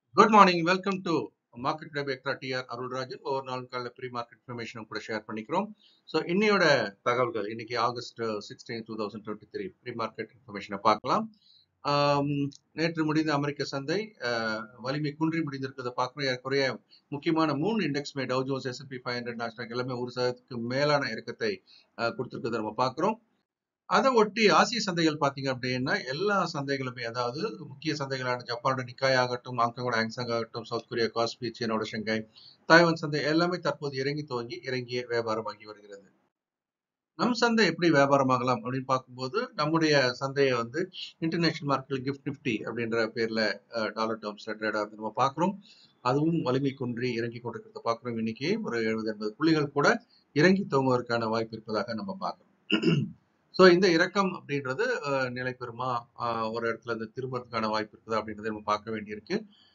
good morning welcome to market day extra TR Arulrajan ஒவ்வொரு நாளும் காலையில் ப்ரீ மார்க்கெட் இன்ஃபர்மேஷனும் கூட ஷேர் பண்ணிக்கிறோம் ஸோ இன்னையோட தகவல்கள் இன்னைக்கு August sixteen two thousand twenty three pre market இன்ஃபர்மேஷனை பார்க்கலாம் ஆம், நேற்று முடிந்த அமெரிக்க சந்தை அஹ், வலிமை குன்றி முடிந்திருக்கிறத பார்க்குறோம் ஏறக்குறைய முக்கியமான மூணு இண்டெக்ஸ் மே Dow Jones S and P five hundred Nasdaq எல்லாமே ஒரு சதவீதத்துக்கு மேலான இறக்கத்தை அஹ், கொடுத்திருக்கிறத நம்ம பார்க்குறோம் அதை ஒட்டி ஆசிய சந்தைகள் பாத்தீங்க அப்படின்னா எல்லா சந்தைகளுமே அதாவது முக்கிய சந்தைகளான ஜப்பானோட நிக்காய் ஆகட்டும் ஹாங்காங்கோட ஹாங்சாங் ஆகட்டும் சவுத் கொரியா காஸ்பி சீனோட ஷங்காய் தாய்வான் சந்தை எல்லாமே தற்போது இறங்கி துவங்கி இறங்கிய வியாபாரமாகி வருகிறது நம் சந்தை எப்படி வியாபாரமாகலாம் அப்படின்னு பார்க்கும்போது நம்முடைய சந்தையை வந்து இன்டர்நேஷனல் மார்க்கெட் கிஃப்ட் நிஃப்டி அப்படின்ற பேர்ல டாலர் டேர்ம்ஸ்ல ட்ரேட் ஆகுது நம்ம பார்க்குறோம் அதுவும் வலிமை குன்றி இறங்கி கொண்டிருக்கிறத பார்க்குறோம் இன்னைக்கு ஒரு எழுபது எண்பது புள்ளிகள் கூட இறங்கி துவங்குவதற்கான வாய்ப்பு இருப்பதாக நம்ம பார்க்குறோம் ஸோ இந்த இறக்கம் அப்படின்றது அஹ், நிலை பெறுமா அஹ், ஒரு இடத்துல இருந்து திரும்பறதுக்கான வாய்ப்பு இருக்குதா அப்படின்றத நம்ம பார்க்க வேண்டியிருக்கு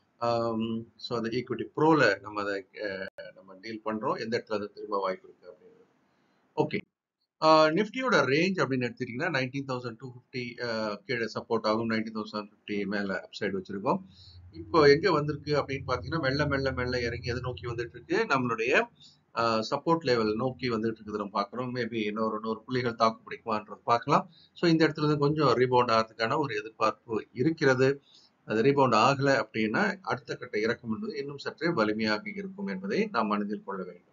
ஸோ அந்த ஈக்விட்டி ப்ரோல நம்ம அதை அஹ், நம்ம டீல் பண்றோம் எந்த இடத்துல அது திரும்ப வாய்ப்பு இருக்கு அப்படின்றது ஓகே நிஃப்டியோட ரேஞ்ச் அப்படின்னு எடுத்துட்டீங்கன்னா நைன்டீன் தௌசண்ட் டூ ஃபிஃப்டி கீழே சப்போர்ட் ஆகும் நைன்டீன் தௌசண்ட் ஃபிஃப்டி மேல அப்சைடு வச்சிருக்கோம் இப்போ எங்க வந்திருக்கு அப்படின்னு பாத்தீங்கன்னா மெல்ல மெல்ல மெல்ல இறங்கி எதை நோக்கி வந்துட்டு இருக்கு நம்மளுடைய சப்போர்ட் லெவல் நோக்கி வந்துட்டு இருக்குது நம்ம பார்க்குறோம் மேபி இன்னொரு நூறு புள்ளிகள் தாக்கு பிடிக்குமான்றது பார்க்கலாம் ஸோ இந்த இடத்துல இருந்து கொஞ்சம் ரீபவுண்ட் ஆகிறதுக்கான ஒரு எதிர்பார்ப்பு இருக்கிறது அது ரீபவுண்ட் ஆகலை அப்படின்னா அடுத்த கட்ட இறக்கம் என்பது இன்னும் சற்றே வலிமையாக இருக்கும் என்பதை நாம் மனதில் கொள்ள வேண்டும்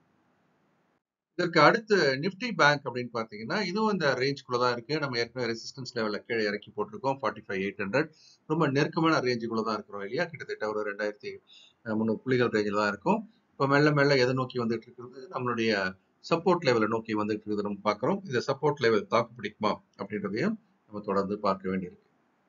இதற்கு அடுத்து நிஃப்டி பேங்க் அப்படின்னு பார்த்தீங்கன்னா இதுவும் இந்த ரேஞ்சுக்குள்ள தான் இருக்கு நம்ம ஏற்கனவே ரெசிஸ்டன்ஸ் லெவலில் கீழே இறக்கி போட்டிருக்கோம் ஃபார்ட்டி ஃபைவ் எயிட் ஹண்ட்ரட் ரொம்ப நெருக்கமான ரேஞ்சுக்குள்ள தான் இருக்கிறோம் இல்லையா கிட்டத்தட்ட ஒரு ரெண்டாயிரத்தி முந்நூறு புள்ளிகள் ரேஞ்சில் தான் இருக்கும் இப்போ மெல்ல மெல்ல எதை நோக்கி வந்துட்டு இருக்கிறது நம்மளுடைய சப்போர்ட் லெவலை நோக்கி வந்துட்டு இருக்குது நம்ம பார்க்குறோம் இந்த சப்போர்ட் லெவல் தாக்கு பிடிக்குமா அப்படின்றதையும் நம்ம தொடர்ந்து பார்க்க வேண்டியிருக்கு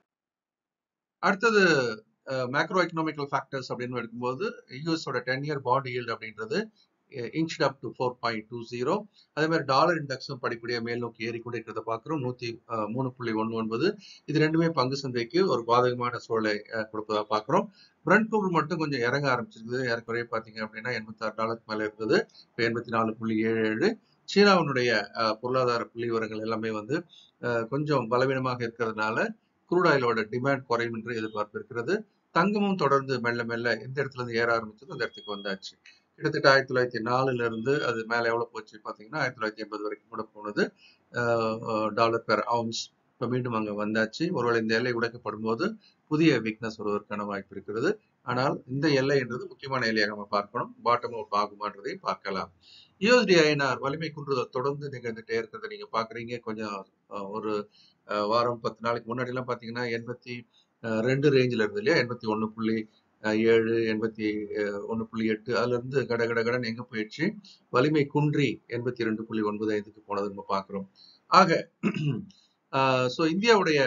அடுத்தது மேக்ரோ எக்கனாமிக்கல் ஃபேக்டர்ஸ் அப்படின்னு எடுக்கும்போது யூஎஸோட டென் இயர் பாண்ட் yield அப்படின்றது inch up to four point two zero அதே மாதிரி டாலர் இண்டெக்ஸும் படிப்படியாக மேல் நோக்கி ஏறிக்கொண்டே இருக்கிறத பார்க்குறோம் நூற்றி மூணு புள்ளி ஒன்று ஒன்பது இது ரெண்டுமே பங்கு சந்தைக்கு ஒரு பாதகமான சூழலை அஹ், கொடுப்பதா பார்க்குறோம் பிரண்ட் கூறு மட்டும் கொஞ்சம் இறங்க ஆரம்பிச்சிருக்குது ஏறக்குறைய பார்த்தீங்க அப்படின்னா எண்பத்தாறு டாலருக்கு மேலே இருந்தது இப்போ எண்பத்தி நாலு புள்ளி ஏழு ஏழு சீனாவினுடைய அஹ், பொருளாதார புள்ளி விவரங்கள் எல்லாமே வந்து அஹ், கொஞ்சம் பலவீனமாக இருக்கிறதுனால குரூட் ஆயிலோட டிமாண்ட் குறையும் என்று எதிர்பார்ப்பு இருக்கிறது தங்கமும் தொடர்ந்து மெல்ல மெல்ல எந்த இடத்துல இருந்து ஏற ஆரம்பிச்சதோ அந்த இடத்துக்கு வந்தாச்சு கிட்டத்தட்ட ஆயிரத்தி தொள்ளாயிரத்தி நாலுல இருந்து அது மேல எவ்வளவு போச்சு பாத்தீங்கன்னா ஆயிரத்தி தொள்ளாயிரத்தி எண்பது வரைக்கும் கூட போனது டாலர் பெர் அவுன்ஸ் இப்போ மீண்டும் அங்க வந்தாச்சு ஒருவேளை இந்த எல்லை உடைக்கப்படும் போது புதிய வீக்னஸ் வருவதற்கான வாய்ப்பு இருக்கிறது ஆனால் இந்த எல்லை என்றது முக்கியமான எல்லையாக நம்ம பார்க்கணும் பாட்டம் அவுட் ஆகுமான்றதை பார்க்கலாம் யூஎஸ்டி ஐஎன்ஆர் வலிமை குன்றுதல் தொடர்ந்து நிகழ்ந்துட்டே இருக்கிறத நீங்க பாக்குறீங்க கொஞ்சம் அஹ், ஒரு அஹ், வாரம் பத்து நாளைக்கு முன்னாடி எல்லாம் பாத்தீங்கன்னா எண்பத்தி அஹ், ரெண்டு ரேஞ்சில் இருந்து இல்லையா எண்பத்தி ஒண்ணு புள்ளி அஹ், ஏழு எண்பத்தி அஹ், ஒண்ணு புள்ளி எட்டு அதுல இருந்து கட கட கடன் எங்க போயிடுச்சு வலிமை குன்றி எண்பத்தி ரெண்டு புள்ளி ஒன்பது ஐந்துக்கு போனது நம்ம பார்க்கிறோம் ஆக ஸோ இந்தியாவுடைய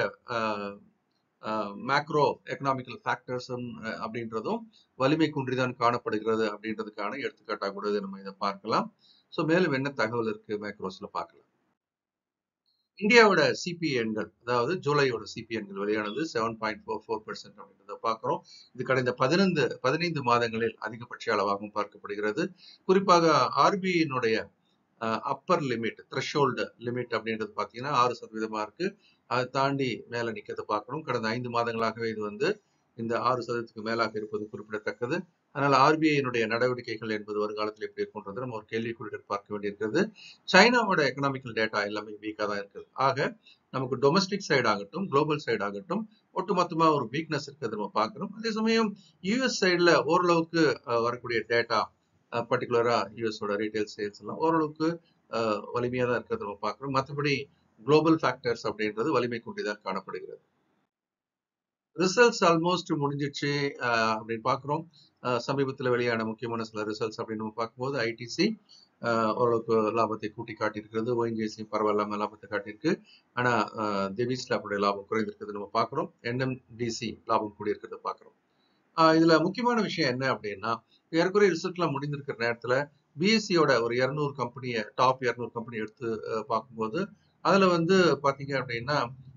மேக்ரோ எக்கனாமிக்கல் ஃபேக்டர்ஸும் அப்படின்றதும் வலிமை குன்றிதான் காணப்படுகிறது அப்படின்றதுக்கான எடுத்துக்காட்டாக கூட இதை நம்ம இதை பார்க்கலாம் ஸோ மேலும் என்ன தகவல் இருக்கு மேக்ரோஸ்ல பார்க்கலாம் இந்தியாவோட சிபி எண்கள் அதாவது ஜூலையோட சிபி எண்கள் வெளியானது seven point four four percent அப்படின்றத பார்க்கிறோம் இது கடந்த பதினைந்து பதினைந்து மாதங்களில் அதிகபட்ச அளவாகவும் பார்க்கப்படுகிறது குறிப்பாக ஆர்பிஐனுடைய அப்பர் லிமிட் த்ரெஷோல்டு லிமிட் அப்படின்றது பார்த்தீங்கன்னா ஆறு சதவீதமா இருக்கு அதை தாண்டி மேல நிக்கிறத பார்க்கணும் கடந்த ஐந்து மாதங்களாகவே இது வந்து இந்த ஆறு சதவீதத்துக்கு மேலாக இருப்பது குறிப்பிடத்தக்கது அதனால ஆர்பிஐனுடைய நடவடிக்கைகள் என்பது வருங்காலத்தில் எப்படி இருக்குன்றது நம்ம ஒரு கேள்விக்குறிகள் பார்க்க வேண்டியிருக்கிறது சைனாவோட எக்கனாமிக்கல் டேட்டா எல்லாமே வீக்காக தான் இருக்குது ஆக நமக்கு டொமஸ்டிக் சைடு ஆகட்டும் குளோபல் சைடு ஆகட்டும் ஒட்டுமொத்தமா ஒரு வீக்னஸ் இருக்கிறது நம்ம பார்க்கிறோம் அதே சமயம் யூஎஸ் சைடுல ஓரளவுக்கு அஹ், வரக்கூடிய டேட்டா பர்டிகுலரா யூஎஸோட ரீட்டைல் சேல்ஸ் எல்லாம் ஓரளவுக்கு அஹ், வலிமையா தான் இருக்கிறது நம்ம பார்க்கிறோம் மற்றபடி குளோபல் ஃபேக்டர்ஸ் அப்படின்றது வலிமை கொண்டுதான் காணப்படுகிறது ரிசல்ட்ஸ் ஆல்மோஸ்ட் முடிஞ்சிச்சு அஹ், அப்படின்னு பார்க்குறோம் சமீபத்தில் வெளியான முக்கியமான சில ரிசல்ட்ஸ் அப்படின்னு நம்ம பார்க்கும்போது ஐடிசி ஓரளவுக்கு லாபத்தை கூட்டி காட்டியிருக்கிறது ஓஎன்ஜிசி பரவாயில்லாம லாபத்தை காட்டியிருக்கு ஆனா தெவிஸ் லேபுடைய லாபம் குறைந்திருக்கிறது நம்ம பார்க்குறோம் என்எம்டிசி லாபம் கூடி இருக்கிறத பார்க்குறோம் இதுல முக்கியமான விஷயம் என்ன அப்படின்னா ஏற்கனவே ரிசல்ட்லாம் முடிந்திருக்கிற நேரத்துல பிஎஸ்சியோட ஒரு இரநூறு கம்பெனியை டாப் இரநூறு கம்பெனி எடுத்து அஹ், பார்க்கும்போது அதுல வந்து பாத்தீங்க அப்படின்னா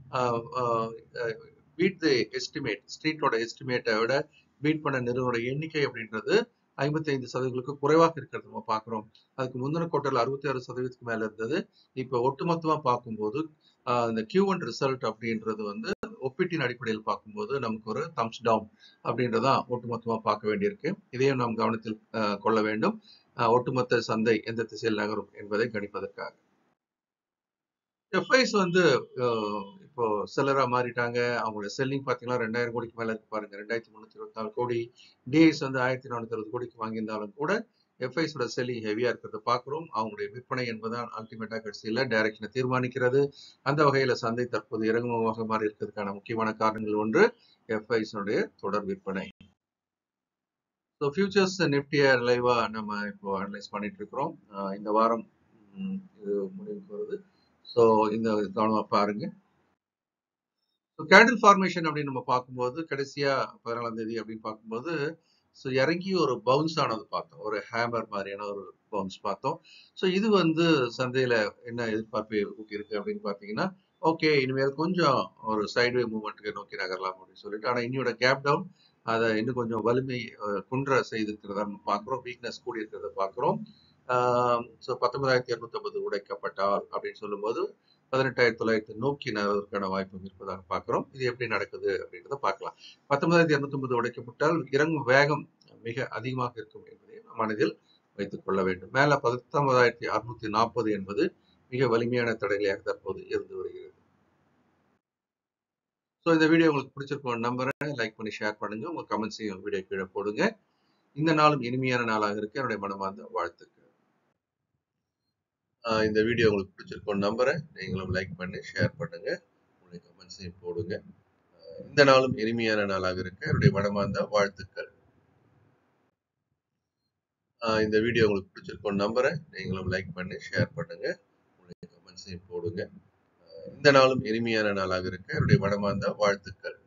பீட் தி எஸ்டிமேட் ஸ்ட்ரீட்டோட எஸ்டிமேட்டை விட பீட் பண்ண நிறுவனோட எண்ணிக்கை அப்படின்றது ஐம்பத்தி ஐந்து சதவீதங்களுக்கு குறைவாக இருக்கிறது நம்ம பார்க்கிறோம் அதுக்கு முந்தின குவார்டர்ல அறுபத்தி ஆறு சதவீதத்துக்கு மேல இருந்தது இப்ப ஒட்டுமொத்தமா பார்க்கும்போது ஆஹ் இந்த கியூ ஒன் ரிசல்ட் அப்படின்றது வந்து ஒப்பீட்டின் அடிப்படையில் பார்க்கும்போது நமக்கு ஒரு தம்ஸ் டவுன் அப்படின்றதான் ஒட்டுமொத்தமா பார்க்க வேண்டியிருக்கு இதையும் நாம் கவனத்தில் அஹ், கொள்ள வேண்டும் அஹ், ஒட்டுமொத்த சந்தை எந்த திசையில் நகரும் என்பதை கணிப்பதற்காக எஃப்ஐஸ் வந்து அஹ், இப்போ செல்லரா மாறிட்டாங்க அவங்களோட செல்லிங் பார்த்தீங்கன்னா ரெண்டாயிரம் கோடிக்கு மேல இருக்கு பாருங்க ரெண்டாயிரத்தி முந்நூற்றி இருபத்தி நாலு கோடி டிஐஸ் வந்து ஆயிரத்தி நானூத்தி அறுபது கோடிக்கு வாங்கியிருந்தாலும் கூட எஃப்ஐஸோட செல்லிங் ஹெவியா இருக்கிறத பார்க்குறோம் அவங்களுடைய விற்பனை என்பதுதான் அல்டிமேட்டா கடைசியில் டைரக்ஷனை தீர்மானிக்கிறது அந்த வகையில சந்தை தற்போது இறங்குமுகமாக மாறி இருக்கிறதுக்கான முக்கியமான காரணங்கள் ஒன்று எஃப்ஐஸனுடைய தொடர் விற்பனை ஸோ ஃபியூச்சர்ஸ் நிஃப்டியை லைவா நம்ம இப்போ அனலைஸ் பண்ணிட்டு இருக்கிறோம் அஹ் இந்த வாரம் ம், இது முடிவுக்கு வருது ஸோ இந்த கவனமா பாருங்க ஸோ கேண்டில் ஃபார்மேஷன் அப்படின்னு நம்ம பார்க்கும்போது கடைசியா பதினாலாம் தேதி அப்படின்னு பார்க்கும்போது ஸோ இறங்கி ஒரு பவுன்ஸ் ஆனது பார்த்தோம் ஒரு ஹேமர் மாதிரியான ஒரு பவுன்ஸ் பார்த்தோம் ஸோ இது வந்து சந்தையில என்ன எதிர்பார்ப்பு இருக்கு அப்படின்னு பார்த்தீங்கன்னா ஓகே இனிமேல் கொஞ்சம் ஒரு சைட்வே மூவ்மெண்ட்டுக்கு நோக்கி நகரலாம் அப்படின்னு சொல்லிட்டு ஆனால் இன்னியோட கேப் டவுன் அதை இன்னும் கொஞ்சம் வலிமை அஹ், குன்ற செய்திருக்கிறத நம்ம பார்க்குறோம் வீக்னஸ் கூடி இருக்கிறத பார்க்குறோம் ஸோ பத்தொன்பதாயிரத்தி இரநூத்தம்பது உடைக்கப்பட்டால் அப்படின்னு சொல்லும்போது பதினெட்டாயிரத்தி தொள்ளாயிரத்தி நோக்கி நகர்வதற்கான வாய்ப்பு இருப்பதாக பார்க்கிறோம் இது எப்படி நடக்குது அப்படின்றத பார்க்கலாம் பத்தொன்பதாயிரத்தி இரநூத்தம்பது உடைக்கப்பட்டால் இறங்கும் வேகம் மிக அதிகமாக இருக்கும் என்பதை நாம் மனதில் வைத்துக் கொள்ள வேண்டும் மேல பத்தொன்பதாயிரத்தி அறுநூத்தி நாற்பது என்பது மிக வலிமையான தடைகளாக தற்போது இருந்து வருகிறது ஸோ இந்த வீடியோ உங்களுக்கு பிடிச்சிருக்கும் நம்புறேன் லைக் பண்ணி ஷேர் பண்ணுங்க உங்க கமெண்ட்ஸையும் வீடியோ கீழே போடுங்க இந்த நாளும் இனிமையான நாளாக இருக்கு என்னுடைய மனமார்ந்த வாழ்த்துக்கள் ஆஹ் இந்த வீடியோ உங்களுக்கு பிடிச்சிருக்கும் நம்புறேன் நீங்களும் லைக் பண்ணி ஷேர் பண்ணுங்க உங்களுடைய கமெண்ட்ஸையும் போடுங்க ஆஹ் இந்த நாளும் இனிமையான நாளாக இருக்க என்னுடைய மனமார்ந்த வாழ்த்துக்கள் ஆஹ் இந்த வீடியோ உங்களுக்கு பிடிச்சிருக்கும் நம்புறேன் நீங்களும் லைக் பண்ணி ஷேர் பண்ணுங்க உங்களுடைய கமெண்ட்ஸையும் போடுங்க ஆஹ் இந்த நாளும் இனிமையான நாளாக இருக்க என்னுடைய மனமார்ந்த வாழ்த்துக்கள்